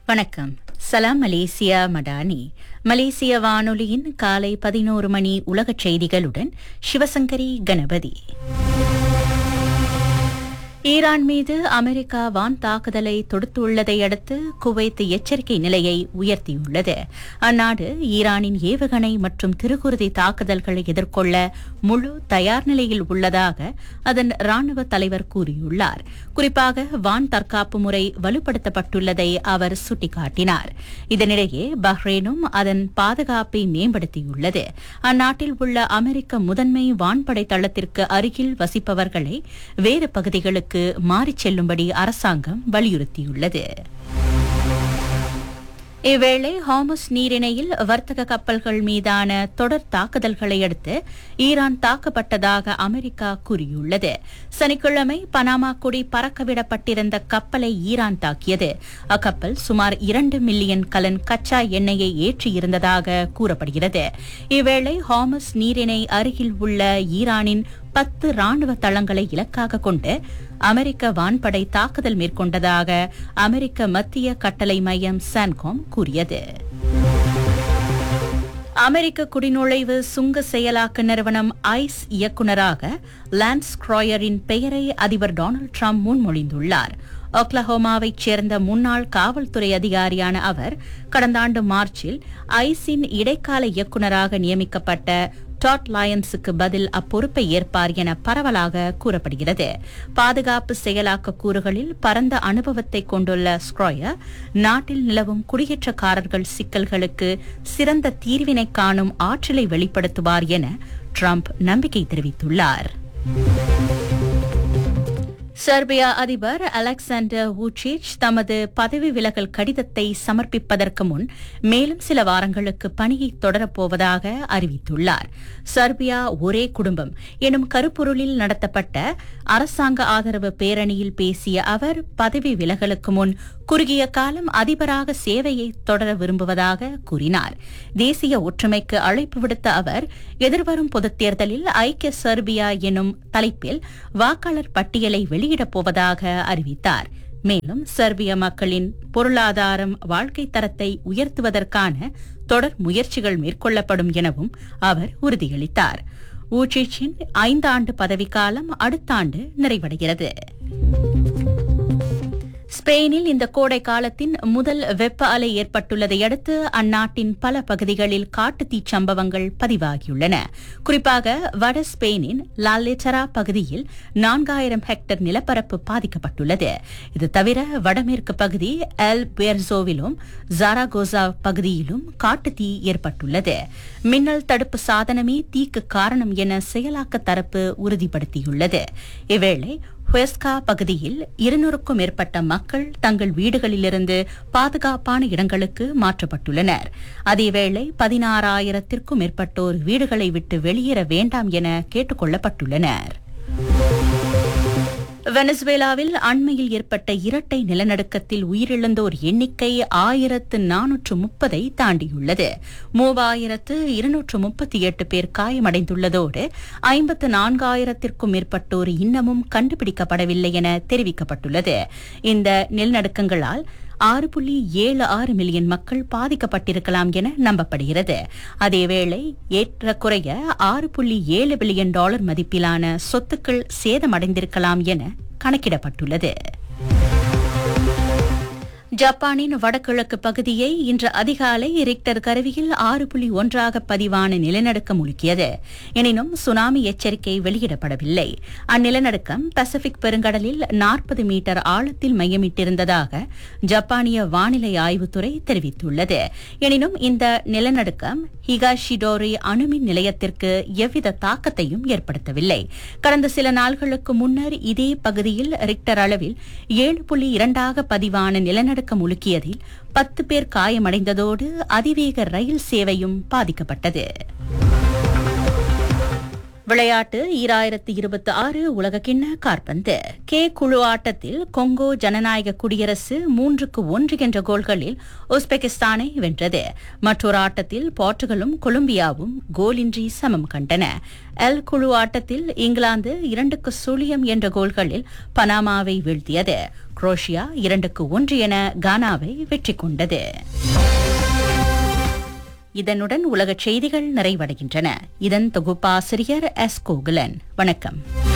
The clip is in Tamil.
வணக்கம் சலாம் மலேசியா மடானி மலேசிய வானொலியின் காலை பதினோரு மணி உலகச் செய்திகளுடன் சிவசங்கரி கணபதி ஈரான் மீது அமெரிக்கா வான் தாக்குதலை தொடுத்துள்ளதை அடுத்து குவைத் எச்சரிக்கை நிலையை உயர்த்தியுள்ளது அந்நாடு ஈரானின் ஏவுகணை மற்றும் திருக்குருதி தாக்குதல்களை எதிர்கொள்ள முழு தயார் நிலையில் உள்ளதாக அதன் ராணுவ தலைவர் கூறியுள்ளார் குறிப்பாக வான் தற்காப்பு முறை வலுப்படுத்தப்பட்டுள்ளதை அவர் சுட்டிக்காட்டினார் இதனிடையே பஹ்ரைனும் அதன் பாதுகாப்பை மேம்படுத்தியுள்ளது அந்நாட்டில் உள்ள அமெரிக்க முதன்மை வான்படை தளத்திற்கு அருகில் வசிப்பவர்களை வேறு பகுதிகளுக்கு மாறிச் செல்லும்படி அரசாங்கம் வலியுறுத்தியுள்ளது இவ்வேளை ஹாமஸ் நீரிணையில் வர்த்தக கப்பல்கள் மீதான தொடர் தாக்குதல்களை அடுத்து ஈரான் தாக்கப்பட்டதாக அமெரிக்கா கூறியுள்ளது சனிக்கிழமை பனாமா கொடி பறக்கவிடப்பட்டிருந்த கப்பலை ஈரான் தாக்கியது அக்கப்பல் சுமார் இரண்டு மில்லியன் கலன் கச்சா எண்ணெயை ஏற்றியிருந்ததாக கூறப்படுகிறது இவ்வேளை ஹாமஸ் நீரிணை அருகில் உள்ள ஈரானின் பத்து ராணுவ தளங்களை இலக்காக கொண்டு அமெரிக்க வான்படை தாக்குதல் மேற்கொண்டதாக அமெரிக்க மத்திய கட்டளை மையம் சான்காம் கூறியது அமெரிக்க குடிநுழைவு சுங்க செயலாக்க நிறுவனம் ஐஸ் இயக்குநராக லான்ஸ் கிராயரின் பெயரை அதிபர் டொனால்டு டிரம்ப் முன்மொழிந்துள்ளார் ஒக்லஹோமாவைச் சேர்ந்த முன்னாள் காவல்துறை அதிகாரியான அவர் கடந்த ஆண்டு மார்ச்சில் ஐஸின் இடைக்கால இயக்குநராக நியமிக்கப்பட்ட டாட் லயன்ஸுக்கு பதில் அப்பொறுப்பை ஏற்பார் என பரவலாக கூறப்படுகிறது பாதுகாப்பு செயலாக்க கூறுகளில் பரந்த அனுபவத்தை கொண்டுள்ள ஸ்க்ராயர் நாட்டில் நிலவும் குடியேற்றக்காரர்கள் சிக்கல்களுக்கு சிறந்த தீர்வினை காணும் ஆற்றலை வெளிப்படுத்துவார் என ட்ரம்ப் நம்பிக்கை தெரிவித்துள்ளார் செர்பியா அதிபர் அலெக்சாண்டர் வூச்சிச் தமது பதவி விலகல் கடிதத்தை சமர்ப்பிப்பதற்கு முன் மேலும் சில வாரங்களுக்கு பணியை தொடரப்போவதாக அறிவித்துள்ளார் செர்பியா ஒரே குடும்பம் எனும் கருப்பொருளில் நடத்தப்பட்ட அரசாங்க ஆதரவு பேரணியில் பேசிய அவர் பதவி விலகலுக்கு முன் குறுகிய காலம் அதிபராக சேவையை தொடர விரும்புவதாக கூறினார் தேசிய ஒற்றுமைக்கு அழைப்பு விடுத்த அவர் எதிர்வரும் பொதுத் தேர்தலில் ஐக்கிய செர்பியா எனும் தலைப்பில் வாக்காளர் பட்டியலை வெளியிடப் போவதாக அறிவித்தார் மேலும் செர்பிய மக்களின் பொருளாதாரம் வாழ்க்கை தரத்தை உயர்த்துவதற்கான தொடர் முயற்சிகள் மேற்கொள்ளப்படும் எனவும் அவர் உறுதியளித்தார் ஊச்சிச்சின் ஐந்தாண்டு பதவிக்காலம் அடுத்த ஆண்டு நிறைவடைகிறது ஸ்பெயினில் இந்த கோடை காலத்தின் முதல் வெப்ப அலை ஏற்பட்டுள்ளதை அடுத்து அந்நாட்டின் பல பகுதிகளில் காட்டுத்தீ சம்பவங்கள் பதிவாகியுள்ளன குறிப்பாக வட ஸ்பெயினின் லாலேட்டரா பகுதியில் நான்காயிரம் ஹெக்டேர் நிலப்பரப்பு பாதிக்கப்பட்டுள்ளது இது தவிர வடமேற்கு பகுதி எல் பேர்சோவிலும் ஜாராகோசா பகுதியிலும் காட்டுத்தீ ஏற்பட்டுள்ளது மின்னல் தடுப்பு சாதனமே தீக்கு காரணம் என செயலாக்க தரப்பு உறுதிப்படுத்தியுள்ளது இவ்வேளை ஹுஎஸ்கா பகுதியில் இருநூறுக்கும் மேற்பட்ட மக்கள் தங்கள் வீடுகளிலிருந்து பாதுகாப்பான இடங்களுக்கு மாற்றப்பட்டுள்ளனர் அதேவேளை பதினாறாயிரத்திற்கும் மேற்பட்டோர் வீடுகளை விட்டு வெளியேற வேண்டாம் என கேட்டுக் கொள்ளப்பட்டுள்ளனர் வெனசுவேலாவில் அண்மையில் ஏற்பட்ட இரட்டை நிலநடுக்கத்தில் உயிரிழந்தோர் எண்ணிக்கை ஆயிரத்து நானூற்று முப்பதை தாண்டியுள்ளது மூவாயிரத்து இருநூற்று முப்பத்தி எட்டு பேர் காயமடைந்துள்ளதோடு ஐம்பத்து நான்காயிரத்திற்கும் மேற்பட்டோர் இன்னமும் கண்டுபிடிக்கப்படவில்லை என தெரிவிக்கப்பட்டுள்ளது இந்த நிலநடுக்கங்களால் ஆறு புள்ளி ஏழு ஆறு மில்லியன் மக்கள் பாதிக்கப்பட்டிருக்கலாம் என நம்பப்படுகிறது அதேவேளை ஏற்றக்குறைய ஆறு புள்ளி ஏழு பில்லியன் டாலர் மதிப்பிலான சொத்துக்கள் சேதமடைந்திருக்கலாம் என கணக்கிடப்பட்டுள்ளது ஜப்பானின் வடகிழக்கு பகுதியை இன்று அதிகாலை ரிக்டர் கருவியில் ஆறு புள்ளி ஒன்றாக பதிவான நிலநடுக்கம் உலுக்கியது எனினும் சுனாமி எச்சரிக்கை வெளியிடப்படவில்லை அந்நிலநடுக்கம் பசிபிக் பெருங்கடலில் நாற்பது மீட்டர் ஆழத்தில் மையமிட்டிருந்ததாக ஜப்பானிய வானிலை ஆய்வுத்துறை தெரிவித்துள்ளது எனினும் இந்த நிலநடுக்கம் ஹிகாஷிடோரி அணுமின் நிலையத்திற்கு எவ்வித தாக்கத்தையும் ஏற்படுத்தவில்லை கடந்த சில நாள்களுக்கு முன்னர் இதே பகுதியில் ரிக்டர் அளவில் ஏழு புள்ளி இரண்டாக பதிவான நிலநடுக்கம் முழுக்கியதில் பத்து பேர் காயமடைந்ததோடு அதிவேக ரயில் சேவையும் பாதிக்கப்பட்டது விளையாட்டு ஈராயிரத்தி இருபத்தி ஆறு உலகக்கிண்ண காற்பந்து கே குழு ஆட்டத்தில் கொங்கோ ஜனநாயக குடியரசு மூன்றுக்கு ஒன்று என்ற கோல்களில் உஸ்பெகிஸ்தானை வென்றது மற்றொரு ஆட்டத்தில் போர்ச்சுகலும் கொலம்பியாவும் கோலின்றி சமம் கண்டன எல் குழு ஆட்டத்தில் இங்கிலாந்து இரண்டுக்கு சுழியம் என்ற கோல்களில் பனாமாவை வீழ்த்தியது குரோஷியா இரண்டுக்கு ஒன்று என கானாவை வெற்றி கொண்டது இதனுடன் உலகச் செய்திகள் நிறைவடைகின்றன இதன் தொகுப்பாசிரியர் எஸ் கோகுலன் வணக்கம்